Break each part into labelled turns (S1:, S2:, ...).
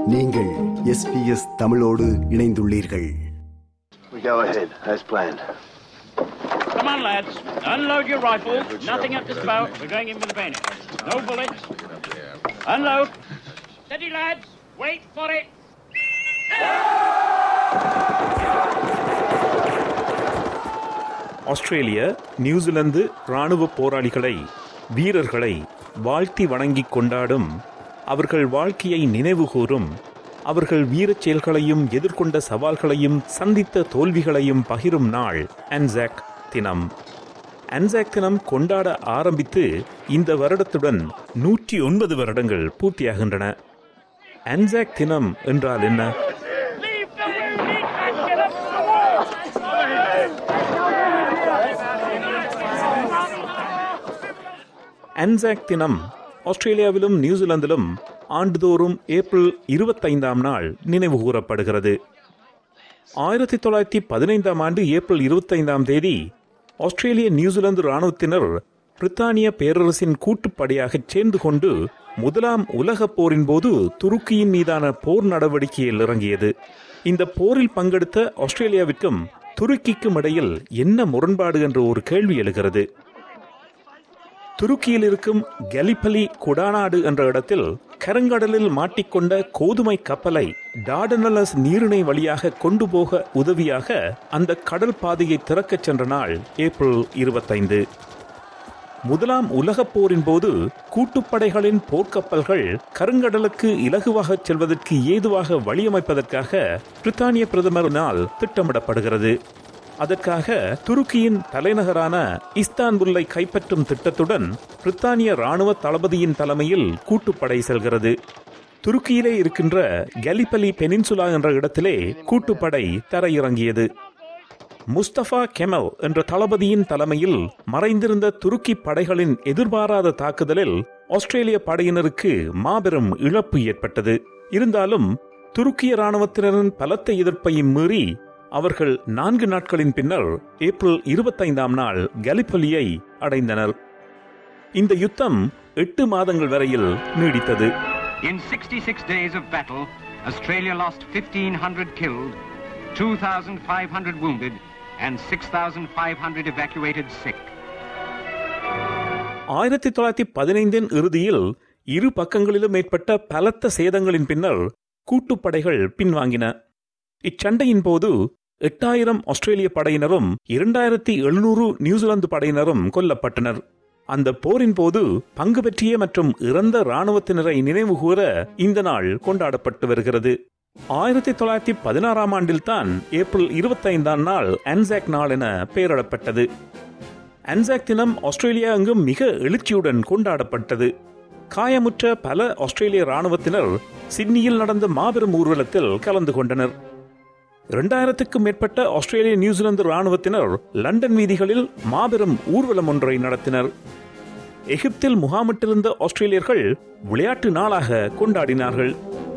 S1: நீங்கள் எஸ்பிஎஸ் தமிழோடு இணைந்துள்ளீர்கள்
S2: We go ahead, as planned.
S3: Come on, lads. Unload your rifles. Nothing up the spout. We're going in with the bayonet. No bullets. Unload. Steady, lads. Wait for it.
S4: ஆஸ்திரேலிய New Zealand இராணுவ போராளிகளை வீரர்களை வாழ்த்தி வணங்கிக் கொண்டாடும் அவர்கள் வாழ்க்கையை நினைவுகூரும் அவர்கள் வீரச் செயல்களையும் எதிர்கொண்ட சவால்களையும் சந்தித்த தோல்விகளையும் பகிரும் நாள் அன்சாக் தினம் அன்சாக் தினம் கொண்டாட ஆரம்பித்து இந்த வருடத்துடன் நூற்றி ஒன்பது வருடங்கள் பூர்த்தியாகின்றன அன்சாக் தினம் என்றால் என்ன
S3: Leave the retreat and get up to the wall.
S4: Anzac தினம் ஆஸ்திரேலியாவிலும் நியூசிலாந்திலும் ஆண்டுதோறும் ஏப்ரல் இருபத்தைந்தாம் நாள் நினைவு கூறப்படுகிறது ஆயிரத்தி தொள்ளாயிரத்தி பதினைந்தாம் ஆண்டு ஏப்ரல் இருபத்தைந்தாம் தேதி ஆஸ்திரேலிய நியூசிலாந்து இராணுவத்தினர் பிரித்தானிய பேரரசின் கூட்டுப்படையாகச் சேர்ந்து கொண்டு முதலாம் உலகப் போரின் போது துருக்கியின் மீதான போர் நடவடிக்கையில் இறங்கியது இந்த போரில் பங்கெடுத்த ஆஸ்திரேலியாவிற்கும் துருக்கிக்கும் இடையில் என்ன முரண்பாடு என்ற ஒரு கேள்வி எழுகிறது துருக்கியில் இருக்கும் கலிபலி குடாநாடு என்ற இடத்தில் கருங்கடலில் மாட்டிக்கொண்ட கோதுமை கப்பலை டாடனலஸ் நீரிணை வழியாக கொண்டு போக உதவியாக அந்த கடல் பாதையை திறக்கச் சென்ற நாள் ஏப்ரல் இருபத்தைந்து முதலாம் உலகப் போரின் போது கூட்டுப்படைகளின் போர்க்கப்பல்கள் கருங்கடலுக்கு இலகுவாகச் செல்வதற்கு ஏதுவாக வழியமைப்பதற்காக பிரித்தானிய பிரதமரினால் திட்டமிடப்படுகிறது அதற்காக துருக்கியின் தலைநகரான இஸ்தான்புல்லை கைப்பற்றும் திட்டத்துடன் பிரித்தானிய ராணுவ தளபதியின் தலைமையில் கூட்டுப்படை செல்கிறது துருக்கியிலே இருக்கின்ற கலிபலி பெனின்சுலா என்ற இடத்திலே கூட்டுப்படை தரையிறங்கியது முஸ்தபா கெமல் என்ற தளபதியின் தலைமையில் மறைந்திருந்த துருக்கி படைகளின் எதிர்பாராத தாக்குதலில் ஆஸ்திரேலிய படையினருக்கு மாபெரும் இழப்பு ஏற்பட்டது இருந்தாலும் துருக்கிய ராணுவத்தினரின் பலத்த எதிர்ப்பையும் மீறி அவர்கள் நான்கு நாட்களின் பின்னர் ஏப்ரல் இருபத்தைந்தாம் நாள் கலிபலியை அடைந்தனர் இந்த யுத்தம் எட்டு மாதங்கள் வரையில் நீடித்தது
S5: In 66 days of battle, Australia lost 1,500 killed, 2,500 wounded, and 6,500 evacuated sick.
S4: ஆயிரத்தி தொள்ளாயிரத்தி பதினைந்தின் இறுதியில் இரு பக்கங்களிலும் ஏற்பட்ட பலத்த சேதங்களின் பின்னர் கூட்டுப்படைகள் பின்வாங்கின இச்சண்டையின் போது எட்டாயிரம் ஆஸ்திரேலிய படையினரும் இரண்டாயிரத்தி எழுநூறு நியூசிலாந்து படையினரும் கொல்லப்பட்டனர் அந்த போரின் போது பங்கு பெற்றிய மற்றும் இறந்த இராணுவத்தினரை நினைவுகூர இந்த நாள் கொண்டாடப்பட்டு வருகிறது ஆயிரத்தி தொள்ளாயிரத்தி பதினாறாம் ஆண்டில்தான் ஏப்ரல் இருபத்தைந்தாம் நாள் அன்சாக் நாள் என பெயரிடப்பட்டது அன்சாக் தினம் ஆஸ்திரேலியா எங்கும் மிக எழுச்சியுடன் கொண்டாடப்பட்டது காயமுற்ற பல ஆஸ்திரேலிய ராணுவத்தினர் சிட்னியில் நடந்த மாபெரும் ஊர்வலத்தில் கலந்து கொண்டனர் இரண்டாயிரத்துக்கும் மேற்பட்ட ஆஸ்திரேலிய நியூசிலாந்து ராணுவத்தினர் லண்டன் வீதிகளில் மாபெரும் ஊர்வலம் ஒன்றை நடத்தினர் எகிப்தில் முகாமிட்டிருந்த ஆஸ்திரேலியர்கள் விளையாட்டு நாளாக கொண்டாடினார்கள்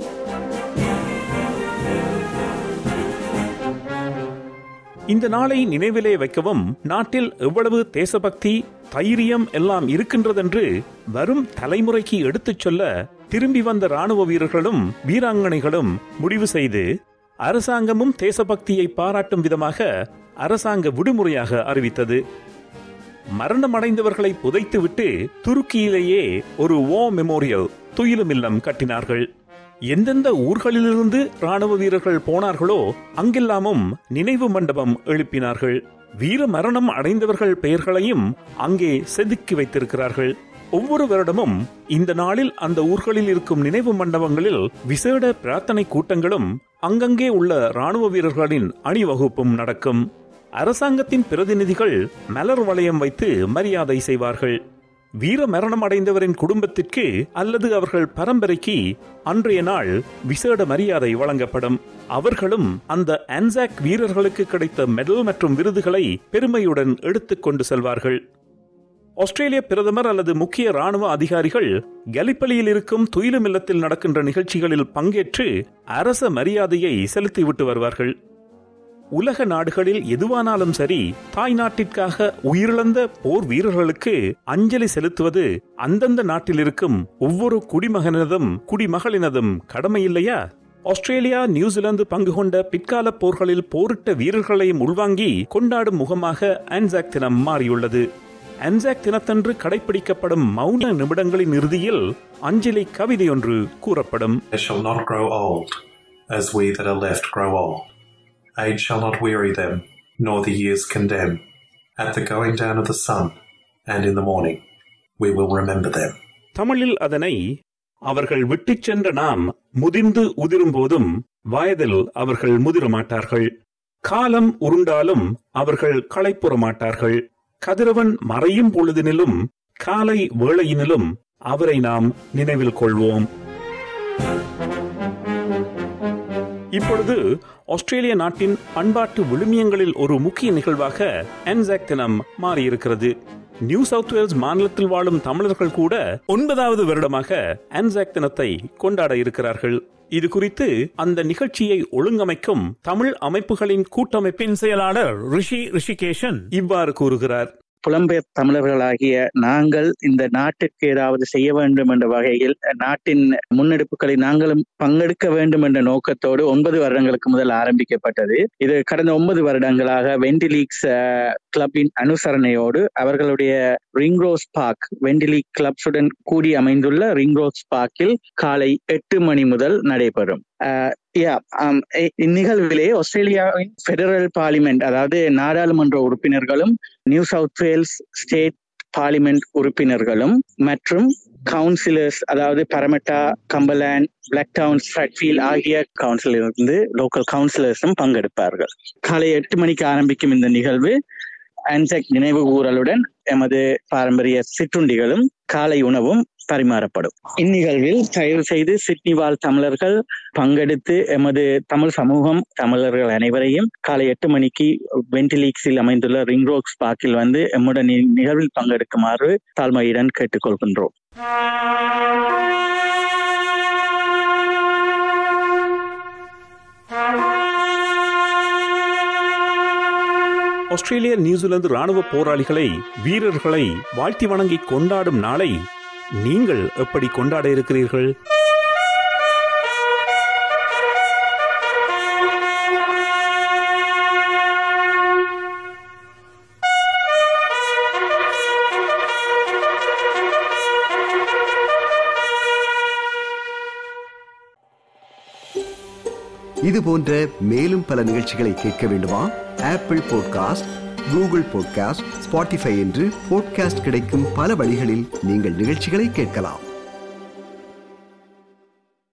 S4: இந்த நாளை நினைவிலே வைக்கவும் நாட்டில் எவ்வளவு தேசபக்தி தைரியம் எல்லாம் இருக்கின்றதென்று வரும் தலைமுறைக்கு எடுத்துச் சொல்ல திரும்பி வந்த ராணுவ வீரர்களும் வீராங்கனைகளும் முடிவு செய்து அரசாங்கமும் தேசபக்தியை பாராட்டும் விதமாக அரசாங்க விடுமுறையாக அறிவித்தது மரணமடைந்தவர்களை புதைத்துவிட்டு துருக்கியிலேயே ஒரு ஓ மெமோரியல் துயிலும் இல்லம் கட்டினார்கள் எந்தெந்த ஊர்களிலிருந்து ராணுவ வீரர்கள் போனார்களோ அங்கெல்லாமும் நினைவு மண்டபம் எழுப்பினார்கள் வீர மரணம் அடைந்தவர்கள் பெயர்களையும் அங்கே செதுக்கி வைத்திருக்கிறார்கள் ஒவ்வொரு வருடமும் இந்த நாளில் அந்த ஊர்களில் இருக்கும் நினைவு மண்டபங்களில் விசேட பிரார்த்தனை கூட்டங்களும் அங்கங்கே உள்ள ராணுவ வீரர்களின் அணிவகுப்பும் நடக்கும் அரசாங்கத்தின் பிரதிநிதிகள் மலர் வளையம் வைத்து மரியாதை செய்வார்கள் வீர மரணம் அடைந்தவரின் குடும்பத்திற்கு அல்லது அவர்கள் பரம்பரைக்கு அன்றைய நாள் விசேட மரியாதை வழங்கப்படும் அவர்களும் அந்த அன்சாக் வீரர்களுக்கு கிடைத்த மெடல் மற்றும் விருதுகளை பெருமையுடன் எடுத்துக் கொண்டு செல்வார்கள் ஆஸ்திரேலிய பிரதமர் அல்லது முக்கிய ராணுவ அதிகாரிகள் கலிப்பலியில் இருக்கும் துயிலும் இல்லத்தில் நடக்கின்ற நிகழ்ச்சிகளில் பங்கேற்று அரச மரியாதையை செலுத்திவிட்டு வருவார்கள் உலக நாடுகளில் எதுவானாலும் சரி தாய் நாட்டிற்காக உயிரிழந்த போர் வீரர்களுக்கு அஞ்சலி செலுத்துவது அந்தந்த நாட்டில் இருக்கும் ஒவ்வொரு குடிமகனதும் குடிமகளினதும் கடமை இல்லையா ஆஸ்திரேலியா நியூசிலாந்து பங்கு கொண்ட பிற்கால போர்களில் போரிட்ட வீரர்களையும் உள்வாங்கி கொண்டாடும் முகமாக ஆன்சாக் தினம் மாறியுள்ளது ஆன்சாக் தினத்தன்று கடைபிடிக்கப்படும் மௌன நிமிடங்களின் இறுதியில் அஞ்சலி கவிதை ஒன்று கூறப்படும்
S6: They shall not grow old, as we that are left grow old. Age shall not weary them, nor the years condemn. At the going down of the sun, and in the morning, we will remember them.
S4: தமிழில் அதனை அவர்கள் விட்டுச் சென்ற நாம் முதிர்ந்து உதிரும் போதும் வயதில் அவர்கள் முதிர மாட்டார்கள் காலம் உருண்டாலும் அவர்கள் களைப்புற மாட்டார்கள் கதிரவன் மறையும் பொழுதினிலும் காலை வேளையினிலும் அவரை நாம் நினைவில் கொள்வோம் இப்பொழுது ஆஸ்திரேலிய நாட்டின் பண்பாட்டு விழுமியங்களில் ஒரு முக்கிய நிகழ்வாக அன்சாக் தினம் மாறியிருக்கிறது நியூ சவுத் வேல்ஸ் மாநிலத்தில் வாழும் தமிழர்கள் கூட ஒன்பதாவது வருடமாக அன்சாக் தினத்தை கொண்டாட இருக்கிறார்கள் இது குறித்து அந்த நிகழ்ச்சியை ஒழுங்கமைக்கும் தமிழ் அமைப்புகளின் கூட்டமைப்பின் செயலாளர் ரிஷி ரிஷிகேஷன் இவ்வாறு கூறுகிறார்
S7: புலம்பெயர் தமிழர்களாகிய நாங்கள் இந்த நாட்டுக்கு ஏதாவது செய்ய வேண்டும் என்ற வகையில் நாட்டின் முன்னெடுப்புகளை நாங்களும் பங்கெடுக்க வேண்டும் என்ற நோக்கத்தோடு ஒன்பது வருடங்களுக்கு முதல் ஆரம்பிக்கப்பட்டது இது கடந்த ஒன்பது வருடங்களாக வெண்டிலீக்ஸ் கிளப்பின் அனுசரணையோடு அவர்களுடைய ரிங்ரோஸ் பார்க் வெண்டிலீக் கிளப்ஸுடன் கூடி அமைந்துள்ள ரிங்ரோஸ் பார்க்கில் காலை எட்டு மணி முதல் நடைபெறும் இந்நிகழ்விலே ஆஸ்திரேலியாவின் பெடரல் பார்லிமெண்ட் அதாவது நாடாளுமன்ற உறுப்பினர்களும் New South Wales state parliament உறுப்பினர்களும் மற்றும் கவுன்சிலர்ஸ் அதாவது Parramatta Cumberland Blacktown Strathfield ஆகிய கவுன்சிலிருந்து லோக்கல் கவுன்சிலர்ஸும் பங்கெடுப்பார்கள் காலை எட்டு மணிக்கு ஆரம்பிக்கும் இந்த நிகழ்வு அன்செக் நினைவு கூறலுடன் எமது பாரம்பரிய சிற்றுண்டிகளும் காலை உணவும் பரிமாறப்படும் இந்நிகழ்வில் தயவு செய்து சிட்னி வாழ் தமிழர்கள் பங்கெடுத்து எமது தமிழ் சமூகம் தமிழர்கள் அனைவரையும் காலை எட்டு மணிக்கு வெண்டிலீக்ஸில் அமைந்துள்ள ரிங்ரோக்ஸ் பார்க்கில் வந்து எம்முடன் நிகழ்வில் பங்கெடுக்குமாறு தாழ்மையுடன் கேட்டுக்கொள்கின்றோம்
S4: ஆஸ்திரேலிய நியூசிலாந்து ராணுவ போராளிகளை வீரர்களை வாழ்த்தி வணங்கி கொண்டாடும் நாளை நீங்கள் எப்படி கொண்டாட இருக்கிறீர்கள்
S1: இது போன்ற மேலும் பல நிகழ்ச்சிகளை கேட்க வேண்டுமா Apple podcast Google podcast Spotify என்று பாட்காஸ்ட் கிடைக்கும் பல வழிகளில் நீங்கள் நிகழ்ச்சிகளை கேட்கலாம்